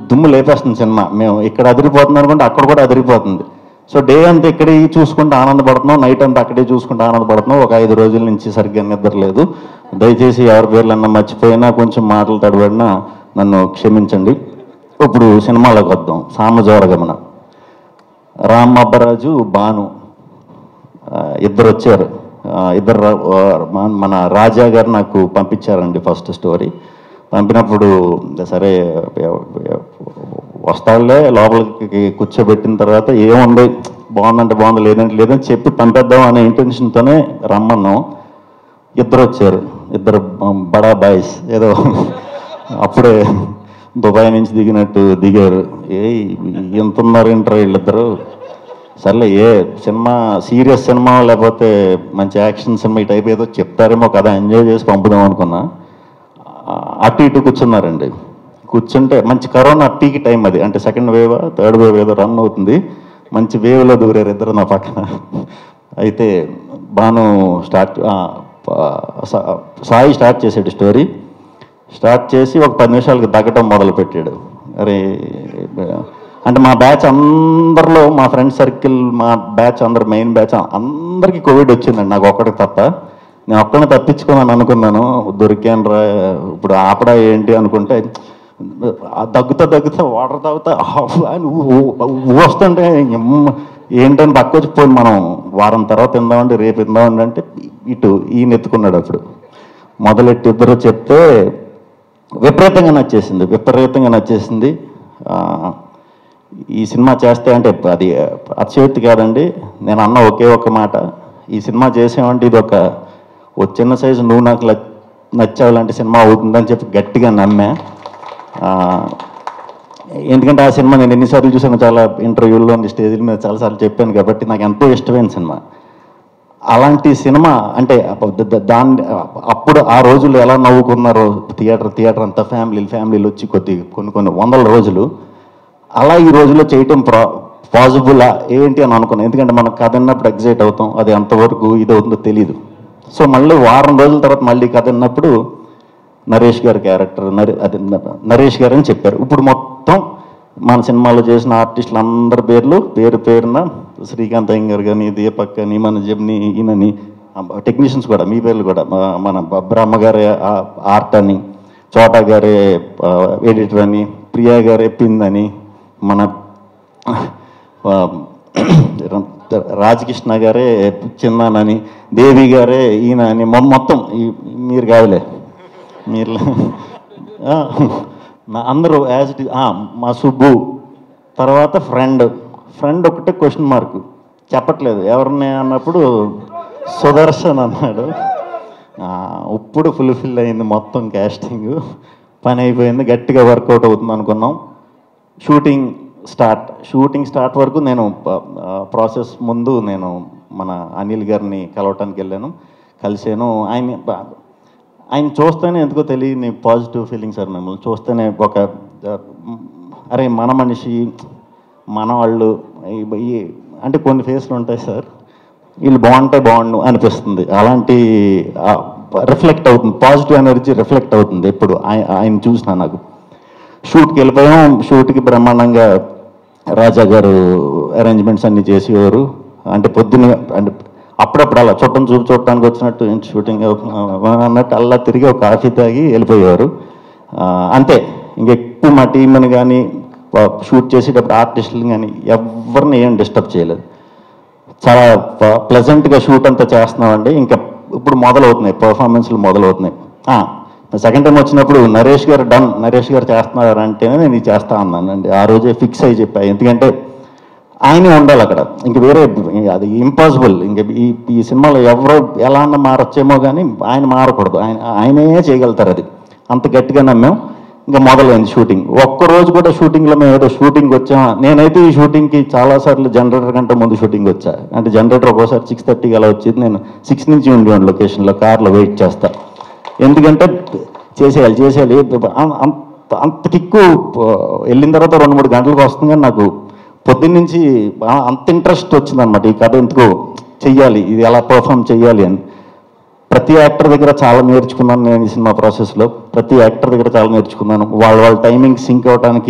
దుమ్ము లేపేస్తుంది సినిమా మేము ఇక్కడ అదిరిపోతుంది అనుకుంటే అక్కడ కూడా అదిరిపోతుంది సో డే అంతా ఇక్కడే చూసుకుంటూ ఆనందపడుతున్నాం నైట్ అంతా అక్కడే చూసుకుంటూ ఆనందపడుతున్నాం ఒక ఐదు రోజుల నుంచి సరిగ్గా నిద్ర లేదు దయచేసి ఎవరి పేర్లన్నా మర్చిపోయినా కొంచెం మాటలు తడబడినా నన్ను క్షమించండి ఇప్పుడు సినిమాలోకి వద్దాం సామజోరగమన రామ్ అబ్బరాజు భాను ఆ, ఇద్దరు వచ్చారు ఆ, ఇద్దరు రా- ఆ, మన- మన రాజా గారు నాకు పంపించారండి ఫస్ట్ స్టోరీ పంపినప్పుడు సరే ఎ- ఎ- వస్తాడులే లోపలికి కూర్చోబెట్టిన తర్వాత ఏముంది బాగుందంటే బాగుంది లేదంటే లేదని చెప్పి పంపేద్దాం అనే ఇంటెన్షన్తోనే రమ్మన్నాం ఇద్దరు వచ్చారు ఇద్దరు బ- బడా బాయ్స్ ఏదో అప్పుడే దుబాయ్ నుంచి దిగినట్టు దిగారు ఏ ఎంత ఉన్నారు ఇంటర్ వీళ్ళిద్దరు సర్లే ఏ సినిమా సీరియస్ సినిమా లేకపోతే మంచి యాక్షన్ సినిమా ఈ టైప్ ఏదో చెప్తారేమో కదా ఎంజాయ్ చేసి పంపుదాం అనుకున్నా ఆ, అటు ఇటు కూర్చున్నారండి కూర్చుంటే మంచి కరోనా పీక్ టైం అది అంటే సెకండ్ వేవ్ థర్డ్ వేవ్ ఏదో రన్ అవుతుంది మంచి వేవ్లో దూరారు ఇద్దరు నా పక్కన అయితే బాను స్టార్ట్ ఆ, ప- సా- సాయి స్టార్ట్ చేసాడు స్టోరీ స్టార్ట్ చేసి ఒక పది నిమిషాలకి దగ్గటం మొదలు పెట్టాడు అరే అంటే మా బ్యాచ్ అందరిలో మా ఫ్రెండ్ సర్కిల్ మా బ్యాచ్ అందరు మెయిన్ బ్యాచ్ అందరికీ కోవిడ్ వచ్చిందండి నాకు ఒక్కడికి తప్ప నేను ఒక్కడిని తప్పించుకోమని అనుకున్నాను దొరికాను రా ఇప్పుడు ఆపడా ఏంటి అనుకుంటే ఆ దగ్గుతా దగ్గుతా వాటర్ తాగుతా ఆఫ్ అని ఊ- ఊ- ఊ వస్తుంటే ఎమ్మ ఏంటని పక్క వచ్చి పోయి మనం వారం తర్వాత తిందామంటే రేపు తిందామండి అంటే ఇటు ఈయన ఎత్తుకున్నాడు అప్పుడు మొదలెట్టి ఇద్దరు చెప్తే విపరీతంగా నచ్చేసింది విపరీతంగా నచ్చేసింది ఆ, ఈ సినిమా చేస్తే అంటే అది అతిశయోక్తి కాదండి నేను అన్న ఒకే ఒక మాట ఈ సినిమా చేసామంటే ఇది ఒక ఓ చిన్న సైజు నువ్వు నాకు ల- నచ్చావు లాంటి సినిమా అవుతుందని చెప్పి గట్టిగా నమ్మా ఆ, ఎందుకంటే ఆ సినిమా నేను ఎన్నిసార్లు చూసాను చాలా ఇంటర్వ్యూల్లో స్టేజ్ల మీద చాలాసార్లు చెప్పాను కాబట్టి నాకు ఎంతో ఇష్టమైన సినిమా అలాంటి సినిమా అంటే అప్ప- ద- ద- దాన్ని అప్పుడు ఆ రోజుల్లో ఎలా నవ్వుకున్నారో థియేటర్ థియేటర్ అంతా ఫ్యామిలీలు ఫ్యామిలీలు వచ్చి కొద్ది కొన్ని కొన్ని వందల రోజులు అలా ఈ రోజుల్లో చేయటం ప్రా పాసిబుల్ ఏంటి అని అనుకున్నాను ఎందుకంటే మనం కథ విన్నప్పుడు ఎగ్జైట్ అవుతాం అది ఎంతవరకు ఇది అవుతుందో తెలియదు సో మళ్ళీ వారం రోజుల తర్వాత మళ్ళీ కథ విన్నప్పుడు నరేష్ గారి క్యారెక్టర్ నరే అది న- నరేష్ గారు అని చెప్పారు ఇప్పుడు మొత్తం మన సినిమాలో చేసిన ఆర్టిస్టులు అందరి పేర్లు పేరు పేరున శ్రీకాంత్ అయ్యంగారు కానీ దీపక్ అని మన జమ్ని ఈయనని టెక్నీషియన్స్ కూడా మీ పేర్లు కూడా మా- మన బ- బ్రహ్మ గారి ఆ- ఆర్ట్ అని చోటా గారి ఎడిటర్ అని ప్రియా గారి పిన్ అని మన ఆ, రాజకృష్ణ గారే చిన్నానని దేవి గారే ఈయన అని మొ- మొత్తం ఈ- మీరు కాదులే మీరు ఆ, నా అందరూ యాజ్ ఇట్ మా సుబ్బు తర్వాత ఫ్రెండ్ ఫ్రెండ్ ఒకటే క్వశ్చన్ మార్క్ చెప్పట్లేదు ఎవరిని అన్నప్పుడు సుదర్శన్ అన్నాడు ఆ, ఇప్పుడు ఫుల్ఫిల్ అయింది మొత్తం క్యాస్టింగ్ పని అయిపోయింది గట్టిగా వర్కౌట్ అవుతుంది అనుకున్నాం షూటింగ్ స్టార్ట్ షూటింగ్ స్టార్ట్ వరకు నేను ప్రాసెస్ ముందు నేను మన అనిల్ గారిని కలవటానికి వెళ్ళాను కలిసాను ఆయన బ- ఆయన చూస్తేనే ఎందుకో తెలియని పాజిటివ్ ఫీలింగ్ సార్ మిమ్మల్ని చూస్తేనే ఒక ఆ, అరే మన మనిషి మన వాళ్ళు ఈ- ఈ- అంటే కొన్ని ఫేస్లు ఉంటాయి సార్ వీళ్ళు బాగుంటే బాగుండు అనిపిస్తుంది అలాంటి రిఫ్లెక్ట్ అవుతుంది పాజిటివ్ ఎనర్జీ రిఫ్లెక్ట్ అవుతుంది ఎప్పుడు ఆయ- ఆయన చూసిన నాకు షూట్కి వెళ్ళిపోయాం షూట్కి బ్రహ్మాండంగా రాజా గారు అరేంజ్మెంట్స్ అన్ని చేసేవారు అంటే పొద్దున్న అంటే అప్పుడప్పుడు అలా చుట్టం చూపు చూడటానికి వచ్చినట్టు ఏంటి షూటింగ్ అవుతుందా అన్నట్టు అలా తిరిగి ఒక కాఫీ తాగి వెళ్ళిపోయేవారు ఆ, అంతే ఇంకెక్కువ మా టీంని కానీ షూట్ చేసేటప్పుడు ఆర్టిస్టులు కానీ ఎవరిని ఏం డిస్టర్బ్ చేయలేదు చాలా ప్లెజెంట్గా షూట్ అంతా చేస్తున్నామండి ఇంకా ఇప్పుడు మొదలవుతున్నాయి పర్ఫార్మెన్స్లు మొదలవుతున్నాయి సెకండ్ టైం వచ్చినప్పుడు నరేష్ గారు డన్ నరేష్ గారు చేస్తున్నారు అంటేనే నేను ఇది చేస్తా అన్నానండి ఆ రోజే ఫిక్స్ అయ్యి చెప్పా ఎందుకంటే ఆయనే ఉండాలి అక్కడ ఇంక వేరే అది ఇంపాసిబుల్ ఇంక ఈ ఈ సినిమాలో ఎవరో ఎలా అన్న మారొచ్చేమో కానీ ఆయన మారకూడదు ఆయన ఆయనే చేయగలుగుతారు అది అంత గట్టిగా నమ్మాం ఇంకా మొదలైంది షూటింగ్ ఒక్క రోజు కూడా షూటింగ్లో మేము ఏదో షూటింగ్ వచ్చామా నేనైతే ఈ షూటింగ్కి చాలాసార్లు జనరేటర్ కంటే ముందు షూటింగ్ వచ్చా అంటే జనరేటర్ ఒక్కోసారి సిక్స్ థర్టీకి అలా వచ్చేది నేను సిక్స్ నుంచి ఉండేవాడిని లొకేషన్లో కార్లో వెయిట్ చేస్తా ఎందుకంటే చేసేయాలి చేసేయాలి అం- అంత అంత కిక్కు ప- వెళ్ళిన తర్వాత రెండు మూడు గంటలకు వస్తుంది కానీ నాకు పొద్దున్నుంచి ఆ- అంత ఇంట్రెస్ట్ వచ్చిందనమాట ఈ కథ ఎందుకో చెయ్యాలి ఇది ఎలా పర్ఫామ్ చెయ్యాలి అని ప్రతి యాక్టర్ దగ్గర చాలా నేర్చుకున్నాను నేను ఈ సినిమా ప్రాసెస్లో ప్రతి యాక్టర్ దగ్గర చాలా నేర్చుకున్నాను వాళ్ళ వాళ్ళ టైమింగ్ సింక్ అవడానికి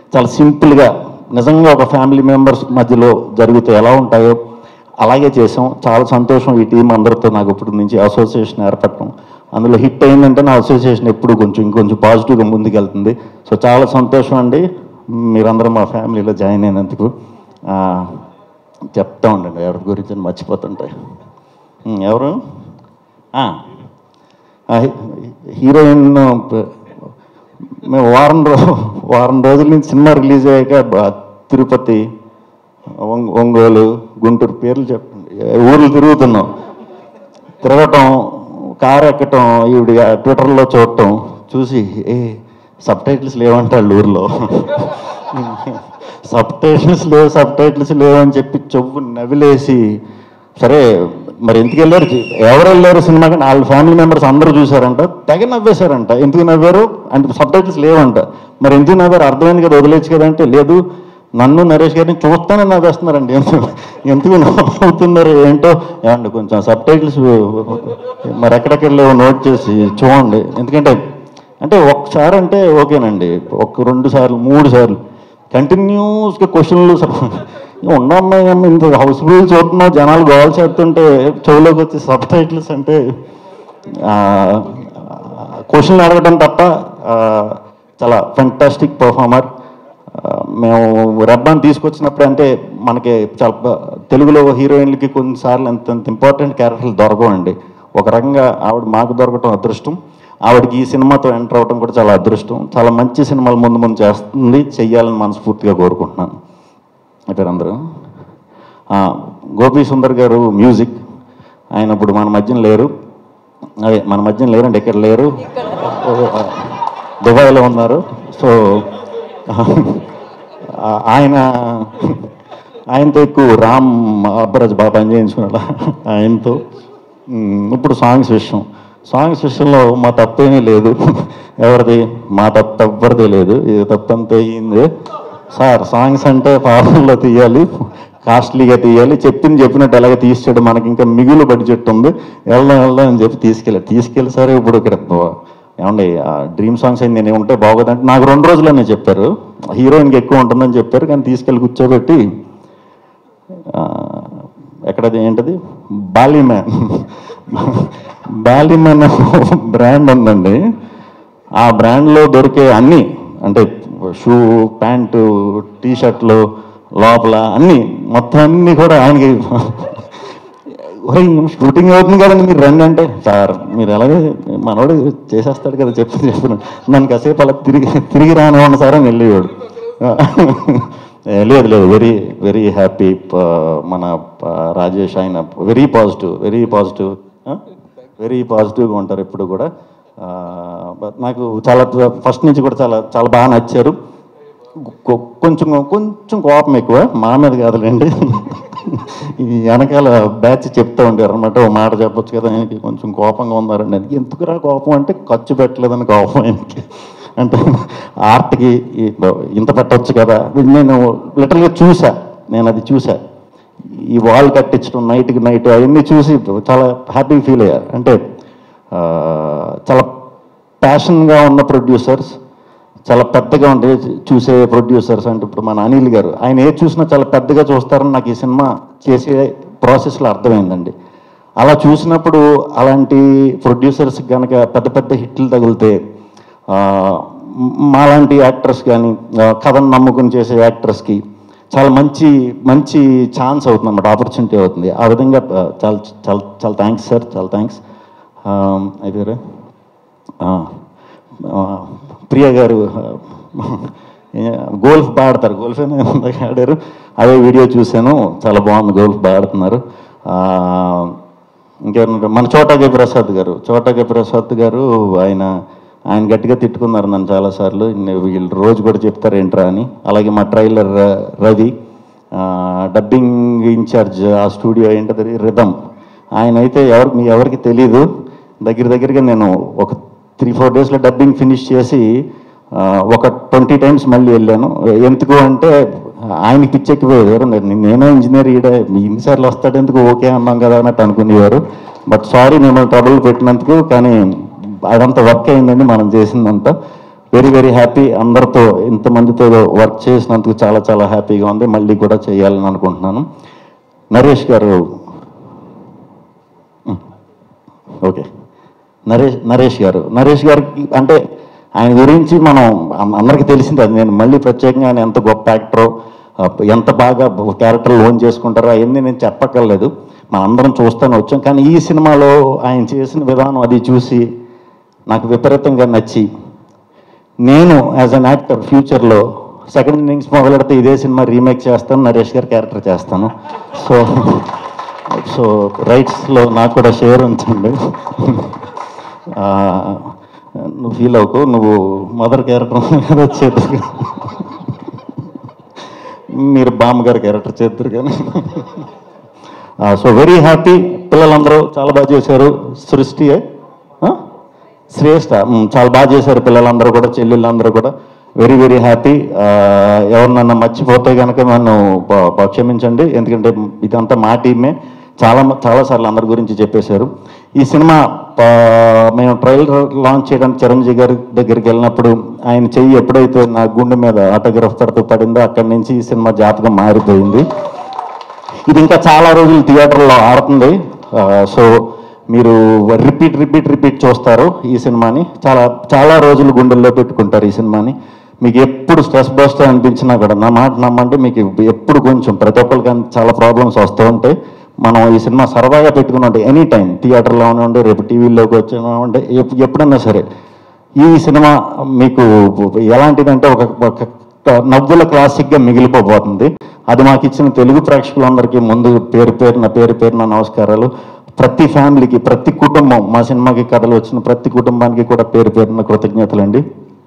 చాలా సింపుల్గా నిజంగా ఒక ఫ్యామిలీ మెంబర్స్ మధ్యలో జరిగితే ఎలా ఉంటాయో అలాగే చేసాం చాలా సంతోషం ఈ టీం అందరితో నాకు ఇప్పుడు నుంచి అసోసియేషన్ ఏర్పడటం అందులో హిట్ అయిందంటే నా అసోసియేషన్ ఎప్పుడు కొంచెం ఇంకొంచెం పాజిటివ్గా ముందుకెళ్తుంది సో చాలా సంతోషం అండి మీరందరూ మా ఫ్యామిలీలో జాయిన్ అయినందుకు ఆ, చెప్తా ఉండండి ఎవరి గురించి అని మర్చిపోతుంటాయి ఉమ్, ఎవరు ఆ, ఆ, హీ- హీరోయిన్ ప- మేము వారం రో వారం రోజుల నుంచి సినిమా రిలీజ్ అయ్యాక బ- తిరుపతి ఒంగ- ఒంగోలు గుంటూరు పేర్లు చెప్పండి ఊర్లు తిరుగుతున్నాం తిరగటం కారు ఎక్కటం ఈవిడ ట్విట్టర్లో చూడటం చూసి ఏ సబ్ టైటిల్స్ లేవంటాళ్ళు ఊర్లో సబ్ టైటిల్స్ లేవు సబ్ టైటిల్స్ లేవు అని చెప్పి చెవు నవిలేసి సరే మరి ఎందుకు వెళ్ళారు ఎవరు వెళ్ళారు సినిమాకి వాళ్ళ ఫ్యామిలీ మెంబర్స్ అందరూ చూసారంట తెగ నవ్వేశారంట ఎందుకు నవ్వారు అంటే సబ్ టైటిల్స్ లేవంట మరి ఎందుకు నవ్వారు అర్థమైంది కదా వదిలేచ్చు కదా అంటే లేదు నన్ను నరేష్ గారిని చూస్తానే నవ్వేస్తున్నారండి ఎందుకు ఎందుకు నవ్వుతున్నారు ఏంటో ఏమండి కొంచెం సబ్ టైటిల్స్ మరి ఎక్కడెక్కడ లేవో నోట్ చేసి చూడండి ఎందుకంటే అంటే ఒకసారి అంటే ఓకేనండి ఒక రెండు సార్లు మూడు సార్లు కంటిన్యూస్గా క్వశ్చన్లు ఉన్నాం ఇంత హౌస్ఫుల్ చూస్తున్నాం జనాలు గోల్ చేస్తుంటే చెవులోకి వచ్చి సబ్ టైటిల్స్ అంటే క్వశ్చన్లు అడగడం తప్ప ఆ, చాలా ఫెంటాస్టిక్ పర్ఫార్మర్ మేము రెబ్బాన్ తీసుకొచ్చినప్పుడు అంటే మనకి చాలా బ- తెలుగులో హీరోయిన్లకి కొన్నిసార్లు ఎంత ఎంత ఇంపార్టెంట్ క్యారెక్టర్లు దొరకవండి ఒక రకంగా ఆవిడ మాకు దొరకటం అదృష్టం ఆవిడకి ఈ సినిమాతో ఎంటర్ అవడం కూడా చాలా అదృష్టం చాలా మంచి సినిమాలు ముందు ముందు చేస్తుంది చెయ్యాలని మనస్ఫూర్తిగా కోరుకుంటున్నాను అయిపోయారు అందరూ ఆ, గోపీ సుందర్ గారు మ్యూజిక్ ఆయన ఇప్పుడు మన మధ్యన లేరు అదే మన మధ్యన లేరండి ఇక్కడ లేరు ఓ, ఆ, దుబాయ్లో ఉన్నారు సో ఆ, ఆయన ఆయనతో ఎక్కువ రామ్ అబ్బరాజ్ బాగా పని చేయించుకున్నాడు ఆయనతో ఉమ్, ఇప్పుడు సాంగ్స్ విషయం సాంగ్స్ విషయంలో మా తప్పేమీ లేదు ఎవరిది మా తప్పు ఎవ్వరిది లేదు ఇది తప్పంతా అయ్యింది సార్ సాంగ్స్ అంటే ఫార్మల్లో తీయాలి కాస్ట్లీగా తీయాలి చెప్పింది చెప్పినట్టు ఎలాగ తీసాడు మనకి ఇంకా మిగులు బడ్జెట్ ఉంది వెళ్దాం వెళ్దాం అని చెప్పి తీసుకెళ్ళి తీసుకెళ్ళి సరే ఇప్పుడు ఇక్కడ ఏమండి డ్రీమ్ సాంగ్స్ అయింది నేను ఉంటే బాగోదంటే నాకు రెండు రోజులనే చెప్పారు హీరోయిన్కి ఎక్కువ ఉంటుందని చెప్పారు కానీ తీసుకెళ్ళి కూర్చోబెట్టి ఆ, ఎక్కడది ఏంటది బాలీమ్యాన్ బాలీమ్యాన్ బ్రాండ్ ఉందండి ఆ బ్రాండ్లో దొరికే అన్నీ అంటే షూ ప్యాంటు టీ షర్ట్లు లోపల అన్నీ మొత్తం అన్నీ కూడా ఆయనకి ఒరే షూటింగ్ అవుతుంది కదండి మీరు రండి అంటే సార్ మీరు ఎలాగే మనోడు చేసేస్తాడు కదా చెప్పి చెప్తున్నాను నన్ను కాసేపు అలా తిరిగి తిరిగి రానివ్వండి సార్ అని వెళ్ళేవాడు ఏ, లేదు లేదు వెరీ వెరీ హ్యాపీ మన ప- రాజేష్ ఆయన very positive very positive very పాజిటివ్గా ఉంటారు ఎప్పుడు కూడా ఆ, but నాకు చాలా ఫస్ట్ నుంచి కూడా చాలా చాలా బాగా నచ్చారు కొ- కొంచెం కొంచెం కోపం ఎక్కువ మా మీద కాదులేండి ఈ వెనకాల బ్యాచ్ చెప్తా ఉంటారు అనమాట ఓ మాట చెప్పొచ్చు కదా ఆయనకి కొంచెం కోపంగా ఉన్నారండి అని. ఎందుకురా కోపం అంటే ఖర్చు పెట్టలేదని కోపం ఆయనకి అంటే ఆర్ట్కి ఈ- ఇంత పెట్టొచ్చు కదా ఇది నేను లిటరల్గా చూసా నేను అది చూసా ఈ వాల్ కట్టించడం నైట్కి నైట్ అవన్నీ చూసి చాలా హ్యాపీ ఫీల్ అయ్యారు అంటే ఆ, చాలా ప్యాషన్గా ఉన్న ప్రొడ్యూసర్స్ చాలా పెద్దగా ఉండే చూసే ప్రొడ్యూసర్స్ అంటే ఇప్పుడు మన అనిల్ గారు ఆయన ఏది చూసినా చాలా పెద్దగా చూస్తారని నాకు ఈ సినిమా చేసే ప్రాసెస్లో అర్థమైంది అలా చూసినప్పుడు అలాంటి ప్రొడ్యూసర్స్ కనుక పెద్ద పెద్ద హిట్లు తగిలితే ఆ, మ్- మాలాంటి యాక్టర్స్ కానీ కథను నమ్ముకుని చేసే యాక్టర్స్కి చాలా మంచి మంచి ఛాన్స్ అవుతుంది అన్నమాట ఆపర్చునిటీ అవుతుంది ఆ విధంగా ఆ, చాలా చాలా చాలా థ్యాంక్స్ సార్ చాలా థ్యాంక్స్ అయితే ప్రియ గారు గోల్ఫ్ బాగా ఆడతారు గోల్ఫ్ ఇందాక ఆడారు అదే వీడియో చూశాను చాలా బాగుంది గోల్ఫ్ బాగా ఆడుతున్నారు ఆ, ఇంకెవరు మన చోటాకే ప్రసాద్ గారు చోటాకే ప్రసాద్ గారు ఆయన ఆయన గట్టిగా తిట్టుకున్నారు నన్ను చాలాసార్లు ఇన్ని- వీళ్ళు రోజు కూడా చెప్తారు ఏంట్రా అని అలాగే మా ట్రైలర్ రవి ఆ, డబ్బింగ్ ఇన్ఛార్జ్ ఆ స్టూడియో ఏంటది రిధమ్ ఆయన అయితే ఎవరికి మీ ఎవరికి తెలీదు దగ్గర దగ్గరగా నేను ఒక త్రీ ఫోర్ డేస్లో డబ్బింగ్ ఫినిష్ చేసి ఆ, ఒక ట్వంటీ టైమ్స్ మళ్ళీ వెళ్ళాను ఎందుకు అంటే ఆయనకి పిచ్చెక్కిపోయేది ఎవరు నేను- నేనే ఇంజనీర్ ఈడ ఇన్నిసార్లు వస్తాడు ఎందుకు ఓకే అన్నాం కదా అన్నట్టు అనుకునేవారు బట్ సారీ మిమ్మల్ని ట్రబుల్ పెట్టినందుకు కానీ అదంతా వర్క్ అయిందండి మనం చేసిందంతా వెరీ వెరీ హ్యాపీ అందరితో ఇంతమందితో వర్క్ చేసినందుకు చాలా చాలా హ్యాపీగా ఉంది మళ్ళీ కూడా చేయాలని అనుకుంటున్నాను నరేష్ గారు ఓకే నరేష్ నరేష్ గారు నరేష్ గారికి అంటే ఆయన గురించి మనం అం- అందరికీ తెలిసింది అది నేను మళ్ళీ ప్రత్యేకంగా ఆయన ఎంత గొప్ప యాక్టరో ఎంత బాగా క్యారెక్టర్ లోన్ చేసుకుంటారో అవన్నీ నేను చెప్పక్కర్లేదు మన అందరం చూస్తూనే వచ్చాం కానీ ఈ సినిమాలో ఆయన చేసిన విధానం అది చూసి నాకు విపరీతంగా నచ్చి నేను యాజ్ అన్ యాక్టర్ ఫ్యూచర్లో సెకండ్ ఇన్నింగ్స్ మొదలెడితే ఇదే సినిమా రీమేక్ చేస్తాను నరేష్ గారి క్యారెక్టర్ చేస్తాను సో సో రైట్స్లో నాకు కూడా షేర్ ఉంచండి ఆ, నువ్వు ఫీల్ అవ్వకు నువ్వు మదర్ క్యారెక్టర్ మీద చేద్దరు మీరు బామ్మ గారి క్యారెక్టర్ చేద్దరు కానీ సో వెరీ హ్యాపీ పిల్లలందరూ చాలా బాగా చేశారు సృష్టి ఆ? శ్రేష్ఠ మ్, చాలా బాగా చేశారు పిల్లలందరూ కూడా చెల్లెళ్ళందరూ కూడా వెరీ వెరీ హ్యాపీ ఎవరినన్నా మర్చిపోతే కనుక నన్ను బ- బ- క్షమించండి ఎందుకంటే ఇదంతా మా టీమే చాలా చాలా సార్లు అందరి గురించి చెప్పేశారు ఈ సినిమా ప- మేము ట్రైలర్ లాంచ్ చేయడానికి చిరంజీవి గారి దగ్గరికి వెళ్ళినప్పుడు ఆయన చెయ్యి ఎప్పుడైతే నా గుండె మీద ఆటోగ్రాఫ్ పెడుతూ పడిందో అక్కడి నుంచి ఈ సినిమా జాతకం మారిపోయింది ఇది ఇంకా చాలా రోజులు థియేటర్లో ఆడుతుంది ఆ, సో మీరు రిపీట్ రిపీట్ రిపీట్ చూస్తారు ఈ సినిమాని చాలా చాలా రోజులు గుండెల్లో పెట్టుకుంటారు ఈ సినిమాని మీకు ఎప్పుడు స్ట్రెస్ బస్ట్ అనిపించినా కూడా నా మాట నమ్మంటే మీకు ఎప్పుడు కొంచెం ప్రతి ఒక్కరికి అంత చాలా ప్రాబ్లమ్స్ వస్తూ ఉంటాయి మనం ఈ సినిమా సరదాగా పెట్టుకుని ఉంటే ఎనీ టైం థియేటర్లో ఉండే రేపు టీవీలోకి వచ్చినా ఎప్- ఎప్పుడన్నా సరే ఈ సినిమా మీకు ఎలాంటిదంటే ఒక ఒక నవ్వుల క్లాసిక్గా మిగిలిపోబోతుంది అది మాకు ఇచ్చిన తెలుగు ప్రేక్షకులందరికీ ముందు పేరు పేరున పేరు పేరున నమస్కారాలు ప్రతి ఫ్యామిలీకి ప్రతి కుటుంబం మా సినిమాకి కథలు వచ్చిన ప్రతి కుటుంబానికి కూడా పేరు పేరున కృతజ్ఞతలండి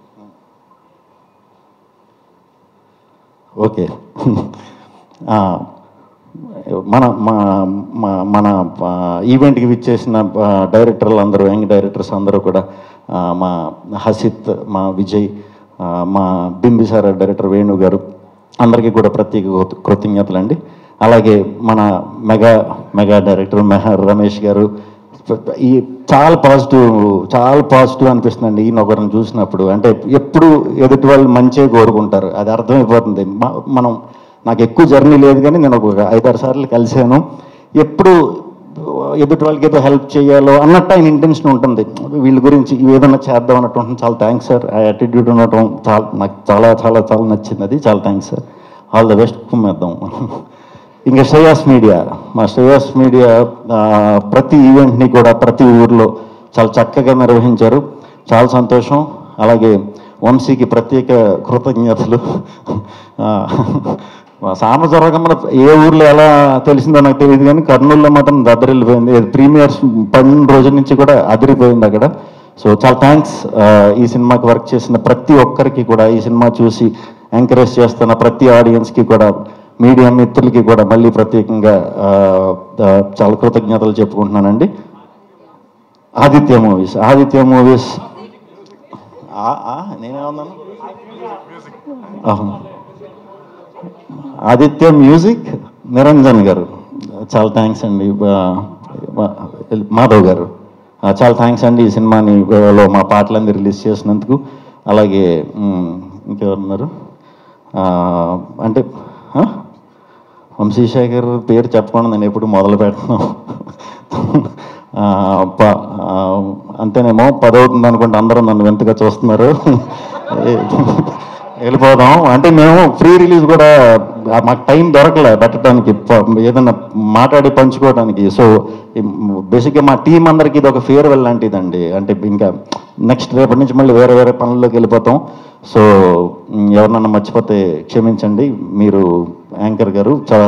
ఓకే ఆ, మన మా మా- మన ఆ, ఈవెంట్కి విచ్చేసిన ఆ, డైరెక్టర్లు అందరూ యంగ్ డైరెక్టర్స్ అందరూ కూడా ఆ, మా హసిత్ మా విజయ్ ఆ, మా బింబిసార డైరెక్టర్ వేణు గారు అందరికీ కూడా ప్రత్యేక కృత- కృతజ్ఞతలండి అలాగే మన mega mega director Meher Ramesh గారు ఈ చాలా పాజిటివ్ చాలా పాజిటివ్ అనిపిస్తుందండి ఈయన ఒకరిని చూసినప్పుడు అంటే ఎప్పుడు ఎదుటి వాళ్ళు మంచిగా కోరుకుంటారు అది అర్థమైపోతుంది మ- మనం నాకు ఎక్కువ జర్నీ లేదు కానీ నేను ఒక ఐదారు సార్లు కలిశాను ఎప్పుడు ఎదుటి వాళ్ళకి ఏదో హెల్ప్ చేయాలో అన్నట్టు ఆయన ఇంటెన్షన్ ఉంటుంది వీళ్ళ గురించి ఇవి ఏదైనా చేద్దాం అన్నట్టు ఉంటుంది చాలా థ్యాంక్స్ సార్ ఆ యాటిట్యూడ్ ఉండటం చాలా నాకు చాలా చాలా చాలా నచ్చింది అది చాలా thanks sir all the best కుమ్మేద్దాం ఇంకా శ్రేయాస్ మీడియా మా శ్రేయాస్ మీడియా ఆ, ప్రతి ఈవెంట్ని కూడా ప్రతి ఊర్లో చాలా చక్కగా నిర్వహించారు చాలా సంతోషం అలాగే వంశీకి ప్రత్యేక కృతజ్ఞతలు ఆ, మా సామజరగమన ఏ ఊర్లో ఎలా తెలిసిందో నాకు తెలియదు కానీ కర్నూలులో మాత్రం దద్దరిల్లిపోయింది ప్రీమియర్స్ పన్నెండు రోజుల నుంచి కూడా అదిరిపోయింది అక్కడ సో చాలా థ్యాంక్స్ ఈ సినిమాకి వర్క్ చేసిన ప్రతి ఒక్కరికి కూడా ఈ సినిమా చూసి ఎంకరేజ్ చేస్తున్న ప్రతి ఆడియన్స్కి కూడా మీడియా మిత్రులకి కూడా మళ్ళీ ప్రత్యేకంగా ఆ, ఆ, చాలా కృతజ్ఞతలు చెప్పుకుంటున్నానండి ఆదిత్య మూవీస్ ఆదిత్య మూవీస్ నేనేమన్నాను ఆహా. ఆదిత్య మ్యూజిక్ నిరంజన్ గారు చాలా థ్యాంక్స్ అండి ఆ, మా- మాధవ్ గారు ఆ, చాలా థ్యాంక్స్ అండి ఈ సినిమాని ఆ, లో మా పాటలన్నీ రిలీజ్ చేసినందుకు అలాగే మ్, ఇంకెవరున్నారు ఆ, అంటే ఆ? వంశీశేఖర్ పేరు చెప్పకుండా నేను ఎప్పుడు మొదలు పెట్టను ఆ, ప- ఆ, అంతేనేమో పదవుతుంది అనుకుంటే అందరూ నన్ను వింతగా చూస్తున్నారు వెళ్ళిపోదాం అంటే మేము ఫ్రీ రిలీజ్ కూడా ఆ, మాకు టైం దొరకలే పెట్టడానికి ప- ఏదైనా మాట్లాడి పంచుకోవడానికి సో బేసిక్గా మా టీం అందరికి ఇది ఒక ఫేర్వెల్ లాంటిదండి అంటే ఇంకా నెక్స్ట్ రేపటి నుంచి మళ్ళీ వేరే వేరే పనుల్లోకి వెళ్ళిపోతాం సో మ్, ఎవరినన్నా మర్చిపోతే క్షమించండి మీరు యాంకర్ గారు చాలా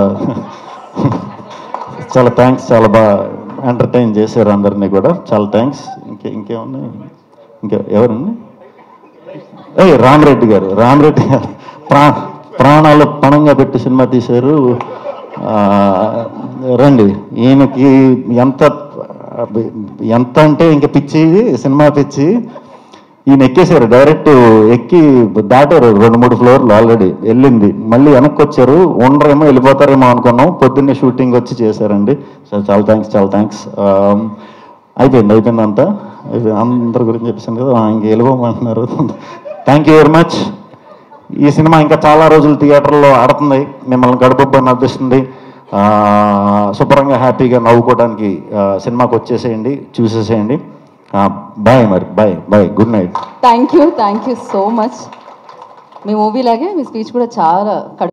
చాలా థ్యాంక్స్ చాలా బాగా ఎంటర్టైన్ చేశారు అందరినీ కూడా చాలా థ్యాంక్స్ ఇంకే ఇంకేమున్నాయి ఇంకా ఎవరండి ఏ రామరెడ్డి గారు రామరెడ్డి గారు ప్రా ప్రాణాలు పణంగా పెట్టి సినిమా తీశారు ఆ, రండి ఈయనకి ఎంత ఎంత అంటే ఇంకా పిచ్చి సినిమా పిచ్చి ఈయన ఎక్కేశారు డైరెక్ట్ ఎక్కి దాటారు రెండు మూడు ఫ్లోర్లు ఆల్రెడీ వెళ్ళింది మళ్ళీ వెనక్కి వచ్చారు ఉండరేమో వెళ్ళిపోతారేమో అనుకున్నాం పొద్దున్నే షూటింగ్ వచ్చి చేశారండి సో చాలా థ్యాంక్స్ చాలా థ్యాంక్స్ అయిపోయింది అయిపోయింది అంతా అయిపోయింది అందరి గురించి చెప్పేసాను కదా ఆ, ఇంక వెళ్ళిపోమంటున్నారు థ్యాంక్ యూ వెరీ మచ్ ఈ సినిమా ఇంకా చాలా రోజులు థియేటర్లో ఆడుతుంది మిమ్మల్ని గడుపుబ్బని అర్థిస్తుంది శుభ్రంగా హ్యాపీగా నవ్వుకోవడానికి ఆ, సినిమాకి వచ్చేసేయండి చూసేసేయండి బాయ్ మరి bye bye good night thank you thank you so much మీ మూవీ లాగే మీ స్పీచ్ కూడా చాలా కడు